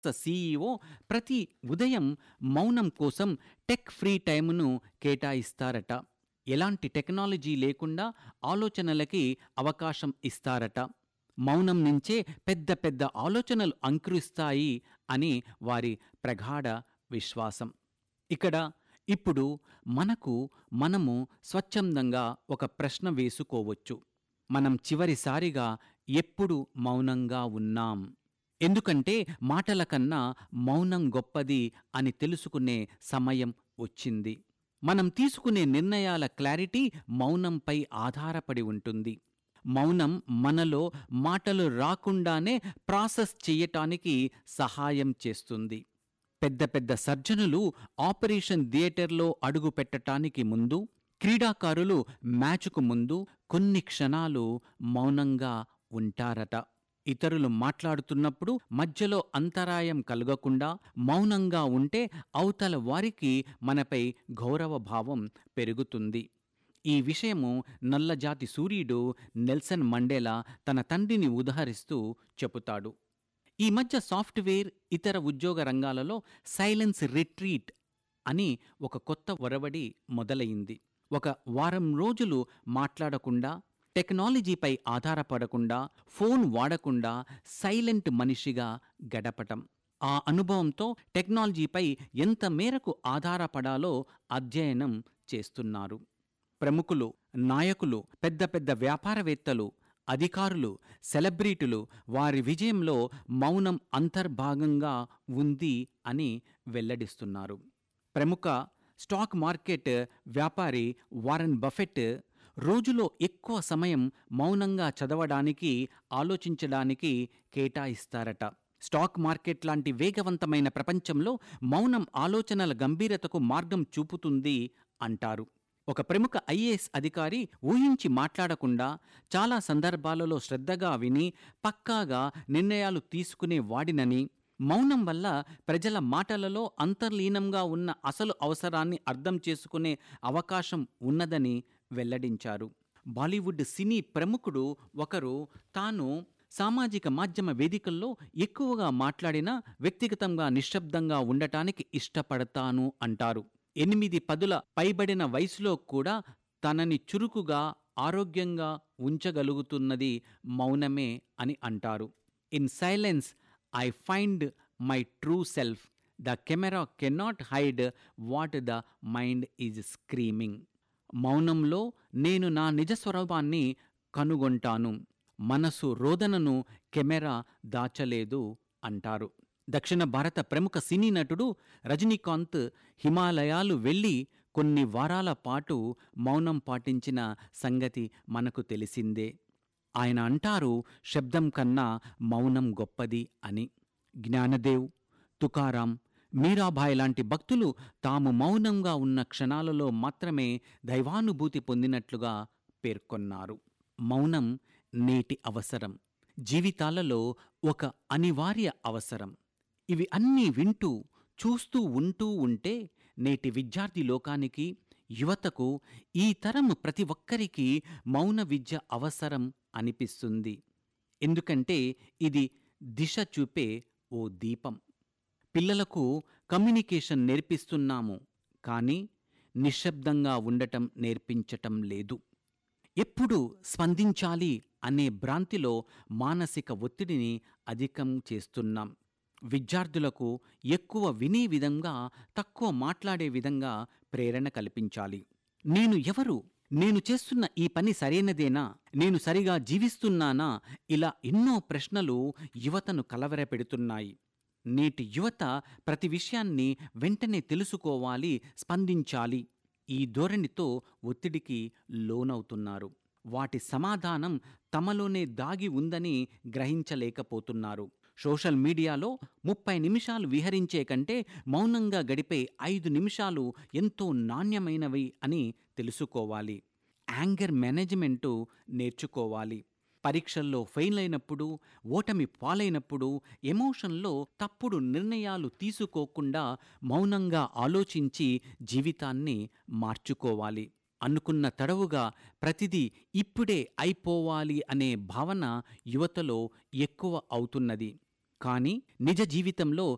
CEO ప్రతి ఉదయం మౌనం కోసం టెక్ ఫ్రీ టైమును కేటాయిస్తారట ఎలాంటి టెక్నాలజీ లేకుండా ఆలోచనలకి అవకాశం ఇస్తారట మౌనం నుంచే పెద్ద పెద్ద ఆలోచనలు అంకురిస్తాయి అని వారి ప్రగాఢ విశ్వాసం ఇక్కడ ఇప్పుడు మనకు మనము స్వచ్ఛందంగా ఒక ప్రశ్న వేసుకోవచ్చు మనం చివరిసారిగా ఎప్పుడు మౌనంగా ఉన్నాం ఎందుకంటే మాటల కన్నా మౌనం గొప్పది అని తెలుసుకునే సమయం వచ్చింది మనం తీసుకునే నిర్ణయాల క్లారిటీ మౌనంపై ఆధారపడి ఉంటుంది మౌనం మనలో మాటలు రాకుండానే ప్రాసెస్ చేయటానికి సహాయం చేస్తుంది పెద్ద పెద్ద సర్జనులు ఆపరేషన్ థియేటర్లో అడుగు పెట్టటానికి ముందు క్రీడాకారులు మ్యాచ్కు ముందు కొన్ని క్షణాలు మౌనంగా ఉంటారట ఇతరులు మాట్లాడుతున్నప్పుడు మధ్యలో అంతరాయం కలగకుండా మౌనంగా ఉంటే అవతల వారికి మనపై గౌరవభావం పెరుగుతుంది ఈ విషయము నల్లజాతి సూర్యుడు నెల్సన్ మండేలా తన తండ్రిని ఉదహరిస్తూ చెబుతాడు ఈ మధ్య సాఫ్ట్వేర్ ఇతర ఉద్యోగ రంగాలలో సైలెన్స్ రిట్రీట్ అని ఒక కొత్త ఒరవడి మొదలైంది ఒక వారం రోజులు మాట్లాడకుండా టెక్నాలజీపై ఆధారపడకుండా ఫోన్ వాడకుండా సైలెంట్ మనిషిగా గడపటం ఆ అనుభవంతో టెక్నాలజీపై ఎంత మేరకు ఆధారపడాలో అధ్యయనం చేస్తున్నారు ప్రముఖులు నాయకులు పెద్ద పెద్ద వ్యాపారవేత్తలు అధికారులు సెలబ్రిటీలు వారి విజయంలో మౌనం అంతర్భాగంగా ఉంది అని వెల్లడిస్తున్నారు ప్రముఖ స్టాక్ మార్కెట్ వ్యాపారి వారన్ బఫెట్ రోజులో ఎక్కువ సమయం మౌనంగా చదవడానికి ఆలోచించడానికి కేటాయిస్తారట స్టాక్ మార్కెట్ లాంటి వేగవంతమైన ప్రపంచంలో మౌనం ఆలోచనల గంభీరతకు మార్గం చూపుతుంది అంటారు ఒక ప్రముఖ ఐఏఎస్ అధికారి ఊహించి మాట్లాడకుండా చాలా సందర్భాలలో శ్రద్ధగా విని పక్కాగా నిర్ణయాలు తీసుకునే వాడినని మౌనం వల్ల ప్రజల మాటలలో అంతర్లీనంగా ఉన్న అసలు అవసరాన్ని అర్థం చేసుకునే అవకాశం ఉన్నదని వెల్లడించారు బాలీవుడ్ సినీ ప్రముఖుడు ఒకరు తాను సామాజిక మాధ్యమ వేదికల్లో ఎక్కువగా మాట్లాడినా వ్యక్తిగతంగా నిశ్శబ్దంగా ఉండటానికి ఇష్టపడతాను అంటారు ఎనిమిది పదుల పైబడిన వయసులో కూడా తనని చురుకుగా ఆరోగ్యంగా ఉంచగలుగుతున్నది మౌనమే అని అంటారు in silence I find my true self the camera cannot hide what the mind is screaming మౌనంలో నేను నా నిజ స్వరూపాన్ని కనుగొంటాను మనసు రోదనను కెమెరా దాచలేదు అంటారు దక్షిణ భారత ప్రముఖ సినీ నటుడు రజనీకాంత్ హిమాలయాలు వెళ్ళి కొన్ని వారాల పాటు మౌనం పాటించిన సంగతి మనకు తెలిసిందే ఆయన అంటారు శబ్దం కన్నా మౌనం గొప్పది అని జ్ఞానదేవ్ తుకారాం మీరాబాయ్ లాంటి భక్తులు తాము మౌనంగా ఉన్న క్షణాలలో మాత్రమే దైవానుభూతి పొందినట్లుగా పేర్కొన్నారు మౌనం నేటి అవసరం జీవితాలలో ఒక అనివార్య అవసరం ఇవి అన్నీ వింటూ చూస్తూ ఉంటూ ఉంటే నేటి విద్యార్థి లోకానికి యువతకు ఈ తరం ప్రతి ఒక్కరికి మౌన విద్య అవసరం అనిపిస్తుంది ఎందుకంటే ఇది దిశ చూపే ఓ దీపం పిల్లలకు కమ్యూనికేషన్ నేర్పిస్తున్నాము కానీ నిశ్శబ్దంగా ఉండటం నేర్పించటం లేదు ఎప్పుడు స్పందించాలి అనే భ్రాంతిలో మానసిక ఒత్తిడిని అధికం చేస్తున్నాం విద్యార్థులకు ఎక్కువ వినే విధంగా తక్కువ మాట్లాడే విధంగా ప్రేరణ కల్పించాలి నేను ఎవరు నేను చేస్తున్న ఈ పని సరైనదేనా నేను సరిగా జీవిస్తున్నానా ఇలా ఎన్నో ప్రశ్నలు యువతను కలవరపెడుతున్నాయి నేటి యువత ప్రతి విషయాన్ని వెంటనే తెలుసుకోవాలి స్పందించాలి ఈ ధోరణితో ఒత్తిడికి లోనవుతున్నారు వాటి సమాధానం తమలోనే దాగి ఉందని గ్రహించలేకపోతున్నారు సోషల్ మీడియాలో ముప్పై నిమిషాలు విహరించే కంటే మౌనంగా గడిపే ఐదు నిమిషాలు ఎంతో నాణ్యమైనవి అని తెలుసుకోవాలి యాంగర్ మేనేజ్మెంటు నేర్చుకోవాలి పరీక్షల్లో ఫెయిల్ అయినప్పుడు ఓటమి పాలైనప్పుడు ఎమోషన్లో తప్పుడు నిర్ణయాలు తీసుకోకుండా మౌనంగా ఆలోచించి జీవితాన్ని మార్చుకోవాలి అనుకున్న తడవుగా ప్రతిదీ ఇప్పుడే అయిపోవాలి అనే భావన యువతలో ఎక్కువ అవుతున్నది కానీ నిజ జీవితంలో